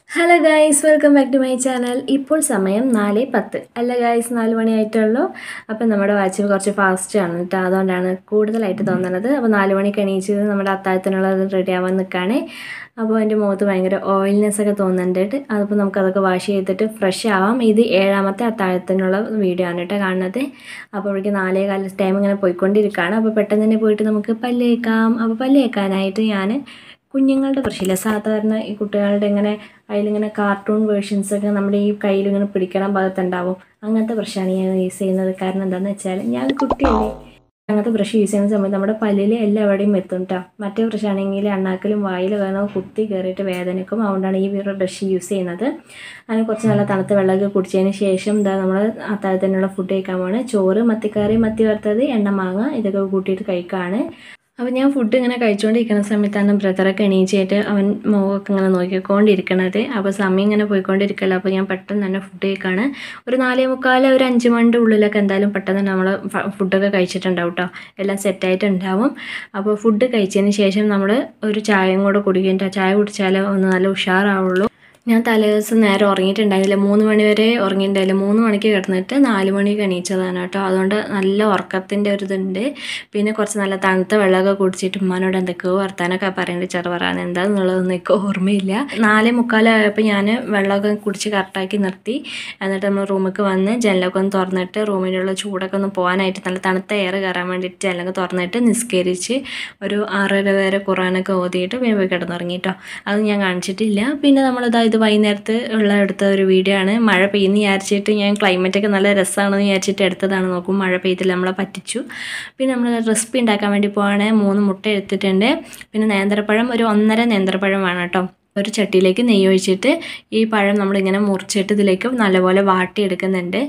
hello guys welcome back to my channel ഇപ്പോൾ സമയം നാല് പത്ത് അല്ല ഗായ്സ് നാല് മണിയായിട്ടുള്ളൂ അപ്പം നമ്മുടെ വാച്ച് കുറച്ച് ഫാസ്റ്റ് ആണ് കേട്ടോ അതുകൊണ്ടാണ് കൂടുതലായിട്ട് തോന്നുന്നത് അപ്പോൾ നാല് മണിക്ക് എണീച്ച് നമ്മുടെ അത്താഴത്തിനുള്ളത് റെഡി ആവാൻ നിൽക്കുകയാണ് അപ്പോൾ എൻ്റെ മുഖത്ത് ഭയങ്കര ഓയിൽനെസ് ഒക്കെ തോന്നുന്നുണ്ട് അതിപ്പോൾ നമുക്കതൊക്കെ വാഷ് ചെയ്തിട്ട് ഫ്രഷ് ആവാം ഇത് ഏഴാമത്തെ അത്താഴത്തിനുള്ള വീഡിയോ ആണ് കേട്ടോ കാണുന്നത് അപ്പോൾ ഇവിടേക്ക് നാലേ കാല ടൈം ഇങ്ങനെ പോയിക്കൊണ്ടിരിക്കുകയാണ് അപ്പോൾ പെട്ടെന്ന് തന്നെ പോയിട്ട് നമുക്ക് പല്ല് തേക്കാം അപ്പോൾ പല്ല് തേക്കാനായിട്ട് ഞാൻ കുഞ്ഞുങ്ങളുടെ ബ്രഷില്ല സാധാരണ ഈ കുട്ടികളുടെ ഇങ്ങനെ അതിലിങ്ങനെ കാർട്ടൂൺ വേർഷൻസ് ഒക്കെ നമ്മുടെ ഈ കയ്യിൽ ഇങ്ങനെ പിടിക്കണ ഭാഗത്തുണ്ടാവും അങ്ങനത്തെ ബ്രഷാണ് ഞാൻ യൂസ് ചെയ്യുന്നത് കാരണം എന്താണെന്ന് വെച്ചാൽ ഞാൻ കുട്ടിയല്ലേ അങ്ങനത്തെ ബ്രഷ് യൂസ് ചെയ്യുന്ന സമയത്ത് നമ്മുടെ പല്ലിൽ എല്ലാവിടെയും എത്തും കേട്ടോ മറ്റേ ബ്രഷാണെങ്കിൽ അണ്ണാക്കിലും വായിൽ വേണോ കുത്തി കയറിയിട്ട് വേദനക്കും അതുകൊണ്ടാണ് ഈ ബ്രഷ് യൂസ് ചെയ്യുന്നത് അതിന് കുറച്ച് നല്ല തണുത്ത വെള്ളമൊക്കെ കുടിച്ചതിന് ശേഷം എന്താ നമ്മൾ അത്താഴത്തിനുള്ള ഫുഡ് കഴിക്കാൻ പോണ് ചോറ് മത്തിക്കറി മത്തി വറുത്തത് എണ്ണ മാങ്ങ ഇതൊക്കെ കൂട്ടിയിട്ട് കഴിക്കുകയാണ് അപ്പോൾ ഞാൻ ഫുഡ് ഇങ്ങനെ കഴിച്ചുകൊണ്ടിരിക്കുന്ന സമയത്താണ് ബ്രദറൊക്കെ എണീച്ചായിട്ട് അവൻ മുഖമൊക്കെ ഇങ്ങനെ നോക്കിക്കൊണ്ടിരിക്കണത് അപ്പോൾ സമയം ഇങ്ങനെ പോയിക്കൊണ്ടിരിക്കല്ലോ അപ്പോൾ ഞാൻ പെട്ടെന്ന് തന്നെ ഫുഡ് കഴിക്കുകയാണ് ഒരു നാലേ മുക്കാൽ ഒരു അഞ്ച് മണിൻ്റെ ഉള്ളിലൊക്കെ എന്തായാലും പെട്ടെന്ന് നമ്മൾ ഫുഡൊക്കെ കഴിച്ചിട്ടുണ്ടാവും കേട്ടോ എല്ലാം സെറ്റായിട്ടുണ്ടാവും അപ്പോൾ ഫുഡ് കഴിച്ചതിന് ശേഷം നമ്മൾ ഒരു ചായയും കൂടെ കുടിക്കും ചായ കുടിച്ചാലേ ഒന്ന് നല്ല ഉഷാറാവുള്ളൂ ഞാൻ തലേ ദിവസം നേരെ ഉറങ്ങിയിട്ടുണ്ടായില്ല മൂന്ന് മണി വരെ ഉറങ്ങിയിട്ടുണ്ടായില്ല മൂന്ന് മണിക്ക് കിടന്നിട്ട് നാല് മണിക്ക് എണീച്ചതാണ് കേട്ടോ അതുകൊണ്ട് നല്ല ഉറക്കത്തിൻ്റെ ഒരു ഇതുണ്ട് പിന്നെ കുറച്ച് നല്ല തണുത്ത വെള്ളമൊക്കെ കുടിച്ചിട്ട് ഉമ്മാനോട് എന്തൊക്കെയോ വർത്താനൊക്കെ പറയേണ്ടത് ചെറുപറാണ് എന്താണെന്നുള്ളതൊന്നും എനിക്ക് ഓർമ്മയില്ല നാലേ മുക്കാലായപ്പോൾ ഞാൻ വെള്ളമൊക്കെ കുടിച്ച് കറക്റ്റാക്കി നിർത്തി എന്നിട്ട് നമ്മൾ റൂമിലേക്ക് വന്ന് ജനലൊക്കെ ഒന്ന് തുറന്നിട്ട് റൂമിലുള്ള ചൂടൊക്കെ ഒന്ന് പോകാനായിട്ട് നല്ല തണുത്ത എയർ കയറാൻ വേണ്ടിയിട്ട് ജനലൊക്കെ തുറന്നിട്ട് നിസ്കരിച്ച് ഒരു ആറര വരെ ഖുറാനൊക്കെ ഓതിയിട്ട് പിന്നെ പോയി കിടന്നുറങ്ങി കേട്ടോ അത് ഞാൻ കാണിച്ചിട്ടില്ല പിന്നെ നമ്മളിതാ ഇത് വൈകുന്നേരത്ത് ഉള്ള എടുത്ത ഒരു വീഡിയോ ആണ് മഴ പെയ്യുന്ന വിചാരിച്ചിട്ട് ഞാൻ ക്ലൈമറ്റൊക്കെ നല്ല രസമാണെന്ന് വിചാരിച്ചിട്ട് എടുത്തതാണ് നോക്കും മഴ പെയ്തില്ല നമ്മളെ പറ്റിച്ചു പിന്നെ നമ്മൾ റെസിപ്പി ഉണ്ടാക്കാൻ വേണ്ടി പോവാണ് മൂന്ന് മുട്ട എടുത്തിട്ടുണ്ട് പിന്നെ നേന്ത്രപ്പഴം ഒരു ഒന്നര നേന്ത്രപ്പഴം വേണം കേട്ടോ ഒരു ചട്ടിയിലേക്ക് നെയ്യ് ഒഴിച്ചിട്ട് ഈ പഴം നമ്മളിങ്ങനെ മുറിച്ചിട്ട് ഇതിലേക്ക് നല്ലപോലെ വാട്ടിയെടുക്കുന്നുണ്ട്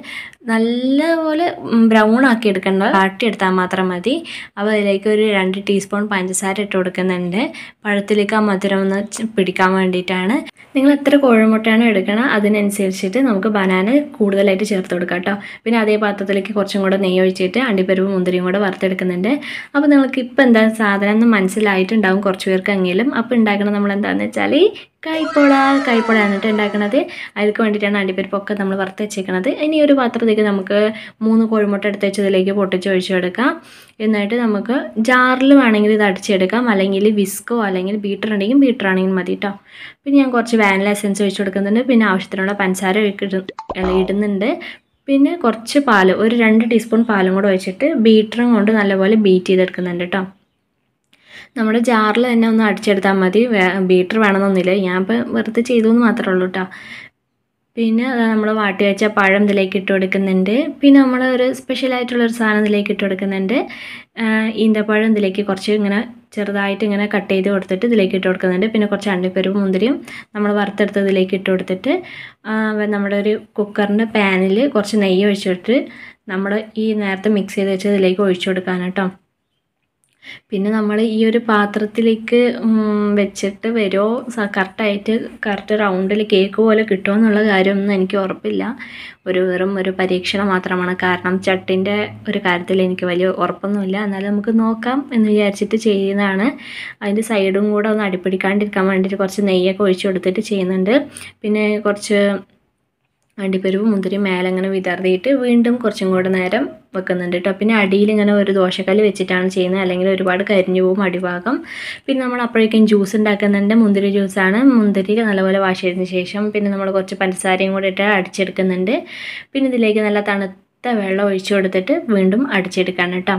നല്ലപോലെ ബ്രൗൺ ആക്കി എടുക്കേണ്ട വാട്ടിയെടുത്താൽ മാത്രം മതി അപ്പോൾ അതിലേക്ക് ഒരു രണ്ട് ടീസ്പൂൺ പഞ്ചസാര ഇട്ട് കൊടുക്കുന്നുണ്ട് പഴത്തിലേക്ക് ആ മധുരം ഒന്ന് പിടിക്കാൻ വേണ്ടിയിട്ടാണ് നിങ്ങൾ എത്ര കോഴിമുട്ടയാണ് എടുക്കണം അതിനനുസരിച്ചിട്ട് നമുക്ക് ബനാന കൂടുതലായിട്ട് ചേർത്ത് കൊടുക്കാം കേട്ടോ പിന്നെ അതേ പാത്രത്തിലേക്ക് കുറച്ചും കൂടെ നെയ്യ് ഒഴിച്ചിട്ട് അണ്ടിപ്പരിവ് മുന്തിരിയും കൂടെ വറുത്തെടുക്കുന്നുണ്ട് അപ്പോൾ നിങ്ങൾക്ക് ഇപ്പോൾ എന്താ സാധനം എന്ന് മനസ്സിലായിട്ടുണ്ടാവും കുറച്ച് പേർക്കെങ്കിലും അപ്പോൾ ഉണ്ടാക്കണം നമ്മൾ എന്താണെന്ന് വെച്ചാൽ കായ്പോള കായ്പോള എന്നിട്ട് ഉണ്ടാക്കുന്നത് അതിലേക്ക് വേണ്ടിയിട്ടാണ് അണ്ടിപ്പരിപ്പൊക്കെ നമ്മൾ വറുത്ത് വെച്ചേക്കുന്നത് ഇനി ഒരു പാത്രത്തേക്ക് നമുക്ക് മൂന്ന് കോഴിമുട്ട എടുത്ത് വെച്ചതിലേക്ക് പൊട്ടിച്ച് ഒഴിച്ചെടുക്കാം എന്നിട്ട് നമുക്ക് ജാറിൽ വേണമെങ്കിൽ ഇത് അടിച്ചെടുക്കാം അല്ലെങ്കിൽ വിസ്കോ അല്ലെങ്കിൽ ബീറ്റർ ഉണ്ടെങ്കിൽ ബീറ്റർ ആണെങ്കിൽ മതി കേട്ടോ പിന്നെ ഞാൻ കുറച്ച് വാനില എസൻസ് ഒഴിച്ച് കൊടുക്കുന്നുണ്ട് പിന്നെ ആവശ്യത്തിനുള്ള പഞ്ചസാര ഇടുന്നുണ്ട് പിന്നെ കുറച്ച് പാൽ ഒരു രണ്ട് ടീസ്പൂൺ പാലും കൂടെ ഒഴിച്ചിട്ട് ബീറ്ററും കൊണ്ട് നല്ലപോലെ ബീറ്റ് ചെയ്തെടുക്കുന്നുണ്ട് കേട്ടോ നമ്മുടെ ജാറിൽ തന്നെ ഒന്ന് അടിച്ചെടുത്താൽ മതി ബീറ്റർ വേണമെന്നൊന്നുമില്ല ഞാൻ ഇപ്പോൾ വെറുതെ ചെയ്തു എന്ന് മാത്രമേ ഉള്ളൂ കേട്ടോ പിന്നെ നമ്മൾ വാട്ടി വെച്ച പഴം ഇതിലേക്ക് ഇട്ട് കൊടുക്കുന്നുണ്ട് പിന്നെ നമ്മൾ ഒരു സ്പെഷ്യലായിട്ടുള്ളൊരു സാധനം ഇതിലേക്ക് ഇട്ട് കൊടുക്കുന്നുണ്ട് ഈന്തപ്പഴം ഇതിലേക്ക് കുറച്ച് ഇങ്ങനെ ചെറുതായിട്ട് ഇങ്ങനെ കട്ട് ചെയ്ത് കൊടുത്തിട്ട് ഇതിലേക്ക് ഇട്ട് കൊടുക്കുന്നുണ്ട് പിന്നെ കുറച്ച് അണ്ടിപ്പരിവ് മുന്തിരിയും നമ്മൾ വറുത്തെടുത്ത് ഇതിലേക്ക് ഇട്ട് കൊടുത്തിട്ട് നമ്മുടെ ഒരു കുക്കറിൻ്റെ പാനിൽ കുറച്ച് നെയ്യ് ഒഴിച്ചിട്ട് നമ്മൾ ഈ നേരത്തെ മിക്സ് ചെയ്ത് വെച്ച് ഇതിലേക്ക് ഒഴിച്ചു കൊടുക്കാൻ കേട്ടോ പിന്നെ നമ്മൾ ഈ ഒരു പാത്രത്തിലേക്ക് വെച്ചിട്ട് വരുമോ കറക്റ്റായിട്ട് കറക്റ്റ് റൗണ്ടിൽ കേക്ക് പോലെ കിട്ടുമോ എന്നുള്ള കാര്യമൊന്നും എനിക്ക് ഉറപ്പില്ല ഒരു വെറും ഒരു പരീക്ഷണം മാത്രമാണ് കാരണം ചട്ടിൻ്റെ ഒരു കാര്യത്തിൽ എനിക്ക് വലിയ ഉറപ്പൊന്നുമില്ല എന്നാലും നമുക്ക് നോക്കാം എന്ന് വിചാരിച്ചിട്ട് ചെയ്യുന്നതാണ് അതിൻ്റെ സൈഡും കൂടെ ഒന്ന് അടിപ്പിടിക്കാണ്ടിരിക്കാൻ വേണ്ടിയിട്ട് കുറച്ച് നെയ്യൊക്കെ ഒഴിച്ചു കൊടുത്തിട്ട് ചെയ്യുന്നുണ്ട് പിന്നെ കുറച്ച് അണ്ടിപ്പരിവ് മുന്തിരി മേലെ ഇങ്ങനെ വിതർത്തിയിട്ട് വീണ്ടും കുറച്ചും കൂടെ നേരം വെക്കുന്നുണ്ട് കേട്ടോ പിന്നെ അടിയിൽ ഇങ്ങനെ ഒരു ദോശക്കല്ല് വെച്ചിട്ടാണ് ചെയ്യുന്നത് അല്ലെങ്കിൽ ഒരുപാട് കരിഞ്ഞു പോകും അടിഭാഗം പിന്നെ നമ്മൾ അപ്പോഴേക്കും ജ്യൂസ് ഉണ്ടാക്കുന്നുണ്ട് മുന്തിരി ജ്യൂസാണ് മുന്തിരി നല്ലപോലെ വാഷ് ചെയ്തതിന് ശേഷം പിന്നെ നമ്മൾ കുറച്ച് പഞ്ചസാരയും കൂടെ ഇട്ട് അടിച്ചെടുക്കുന്നുണ്ട് പിന്നെ ഇതിലേക്ക് നല്ല തണുത്ത വെള്ളം ഒഴിച്ചു കൊടുത്തിട്ട് വീണ്ടും അടിച്ചെടുക്കാണ് കേട്ടോ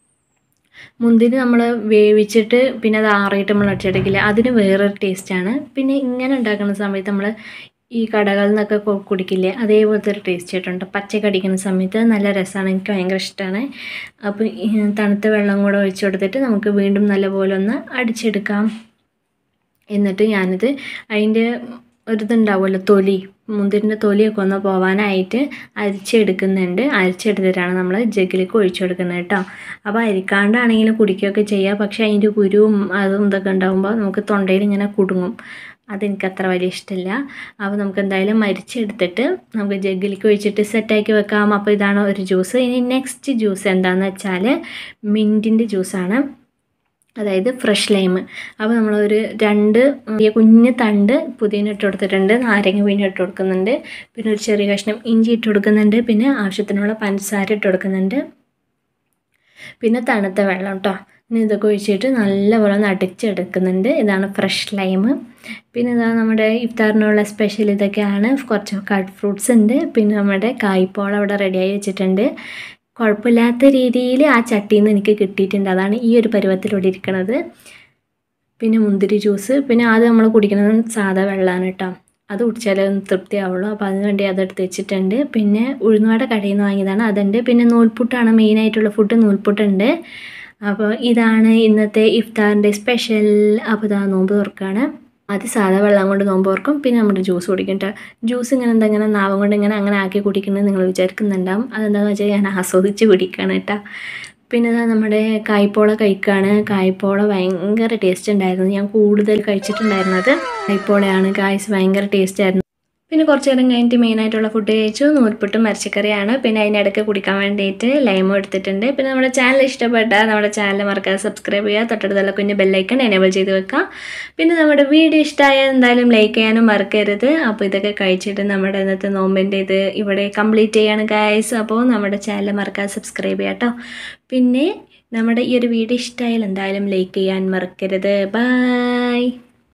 മുന്തിരി നമ്മൾ വേവിച്ചിട്ട് പിന്നെ അത് ആറിയിട്ട് നമ്മൾ അടിച്ചെടുക്കില്ല അതിന് വേറൊരു ടേസ്റ്റാണ് പിന്നെ ഇങ്ങനെ ഉണ്ടാക്കുന്ന സമയത്ത് നമ്മൾ ഈ കടകളിൽ നിന്നൊക്കെ കുടിക്കില്ലേ അതേപോലത്തെ ഒരു ടേസ്റ്റ് ആയിട്ടുണ്ട് പച്ച കടിക്കുന്ന സമയത്ത് നല്ല രസമാണ് എനിക്ക് ഭയങ്കര ഇഷ്ടമാണ് അപ്പോൾ തണുത്ത വെള്ളം കൂടെ ഒഴിച്ചു കൊടുത്തിട്ട് നമുക്ക് വീണ്ടും നല്ലപോലെ ഒന്ന് അടിച്ചെടുക്കാം എന്നിട്ട് ഞാനിത് അതിൻ്റെ ഒരിതുണ്ടാവുമല്ലോ തൊലി മുന്തിരിൻ്റെ തൊലിയൊക്കെ ഒന്ന് പോവാനായിട്ട് അരിച്ചെടുക്കുന്നുണ്ട് അരിച്ചെടുത്തിട്ടാണ് നമ്മൾ ജഗ്ഗിലേക്ക് ഒഴിച്ചു കൊടുക്കുന്നത് കേട്ടോ അപ്പോൾ അരിക്കാണ്ടാണെങ്കിലും കുടിക്കുകയൊക്കെ ചെയ്യുക പക്ഷേ അതിൻ്റെ കുരുവും അതും ഇതൊക്കെ ഉണ്ടാകുമ്പോൾ നമുക്ക് തൊണ്ടയിൽ ഇങ്ങനെ കുടുങ്ങും അതെനിക്ക് അത്ര വലിയ ഇഷ്ടമില്ല അപ്പോൾ നമുക്ക് എന്തായാലും മരിച്ചെടുത്തിട്ട് നമുക്ക് ജഗ്ഗിലേക്ക് ഒഴിച്ചിട്ട് സെറ്റാക്കി വെക്കാം അപ്പോൾ ഇതാണ് ഒരു ജ്യൂസ് ഇനി നെക്സ്റ്റ് ജ്യൂസ് എന്താണെന്ന് വെച്ചാൽ മിൻറ്റിൻ്റെ ജ്യൂസാണ് അതായത് ഫ്രഷ് ലൈം അപ്പോൾ നമ്മളൊരു രണ്ട് വലിയ കുഞ്ഞ് തണ്ട് പുതിന ഇട്ട് കൊടുത്തിട്ടുണ്ട് നാരങ്ങ പിഴിഞ്ഞ് ഇട്ട് കൊടുക്കുന്നുണ്ട് പിന്നെ ഒരു ചെറിയ കഷ്ണം ഇഞ്ചി ഇട്ട് കൊടുക്കുന്നുണ്ട് പിന്നെ ആവശ്യത്തിനുള്ള പഞ്ചസാര ഇട്ട് കൊടുക്കുന്നുണ്ട് പിന്നെ തണുത്ത വെള്ളം കേട്ടോ ഇനി ഇതൊക്കെ ഒഴിച്ചിട്ട് നല്ലപോലെ ഒന്ന് അടിച്ചെടുക്കുന്നുണ്ട് ഇതാണ് ഫ്രഷ് ലൈം പിന്നെ ഇതാ നമ്മുടെ ഇഫ്താറിനുള്ള സ്പെഷ്യൽ ഇതൊക്കെയാണ് കുറച്ച് കട്ട് ഫ്രൂട്ട്സ് ഉണ്ട് പിന്നെ നമ്മുടെ കായ്പോള അവിടെ റെഡിയായി വെച്ചിട്ടുണ്ട് കുഴപ്പമില്ലാത്ത രീതിയിൽ ആ ചട്ടിയിൽ നിന്ന് എനിക്ക് കിട്ടിയിട്ടുണ്ട് അതാണ് ഈ ഒരു പരുവത്തിലൂടെ ഇരിക്കണത് പിന്നെ മുന്തിരി ജ്യൂസ് പിന്നെ ആദ്യം നമ്മൾ കുടിക്കുന്നത് സാധാ വെള്ളമാണ് കേട്ടോ അത് കുടിച്ചാലേ ഒന്ന് തൃപ്തിയാവുള്ളൂ അപ്പോൾ അതിന് വേണ്ടി അതെടുത്ത് വെച്ചിട്ടുണ്ട് പിന്നെ ഉഴുന്നുവട കടയിൽ നിന്ന് വാങ്ങിയതാണ് അതുണ്ട് പിന്നെ നൂൽപുട്ടാണ് മെയിനായിട്ടുള്ള ഫുഡ് നൂൽപുട്ടുണ്ട് അപ്പോൾ ഇതാണ് ഇന്നത്തെ ഇഫ്താറിൻ്റെ സ്പെഷ്യൽ അപ്പോൾ ഇതാ നോമ്പ് തുറക്കുകയാണ് ആദ്യം സാധാ വെള്ളം കൊണ്ട് നോമ്പ് തുറക്കും പിന്നെ നമ്മുടെ ജ്യൂസ് കുടിക്കും കേട്ടോ ജ്യൂസ് ഇങ്ങനെ എന്താ ഇങ്ങനെ നാവം കൊണ്ട് ഇങ്ങനെ അങ്ങനെ ആക്കി കുടിക്കുന്നത് നിങ്ങൾ വിചാരിക്കുന്നുണ്ടാവും അതെന്താണെന്ന് വെച്ചാൽ ഞാൻ ആസ്വദിച്ച് കുടിക്കുകയാണ് കേട്ടോ പിന്നെ ഇതാ നമ്മുടെ കായ്പോള കഴിക്കുകയാണ് കായ്പോള ഭയങ്കര ടേസ്റ്റ് ഉണ്ടായിരുന്നു ഞാൻ കൂടുതൽ കഴിച്ചിട്ടുണ്ടായിരുന്നത് കായ്പോളയാണ് കായ്സ് ഭയങ്കര ടേസ്റ്റ് ആയിരുന്നു പിന്നെ കുറച്ച് നേരം കഴിഞ്ഞിട്ട് മെയിനായിട്ടുള്ള ഫുഡ് കഴിച്ചു നൂൽപുട്ടും മരച്ചക്കറിയാണ് പിന്നെ അതിനിടയ്ക്ക് കുടിക്കാൻ വേണ്ടിയിട്ട് ലൈമും എടുത്തിട്ടുണ്ട് പിന്നെ നമ്മുടെ ചാനൽ ഇഷ്ടപ്പെട്ടാൽ നമ്മുടെ ചാനൽ മറക്കാതെ സബ്സ്ക്രൈബ് ചെയ്യുക തൊട്ടടുത്തുള്ള കുഞ്ഞ് ബെല്ലൈക്കൺ എനേബിൾ ചെയ്ത് വെക്കാം പിന്നെ നമ്മുടെ വീഡിയോ ഇഷ്ടമായാൽ എന്തായാലും ലൈക്ക് ചെയ്യാനും മറക്കരുത് അപ്പോൾ ഇതൊക്കെ കഴിച്ചിട്ട് നമ്മുടെ ഇന്നത്തെ നോമ്പിൻ്റെ ഇത് ഇവിടെ കംപ്ലീറ്റ് ചെയ്യാണ് ഗായ്സ് അപ്പോൾ നമ്മുടെ ചാനൽ മറക്കാതെ സബ്സ്ക്രൈബ് ചെയ്യാം കേട്ടോ പിന്നെ നമ്മുടെ ഈ ഒരു വീഡിയോ ഇഷ്ടമായാൽ എന്തായാലും ലൈക്ക് ചെയ്യാൻ മറക്കരുത് ബൈ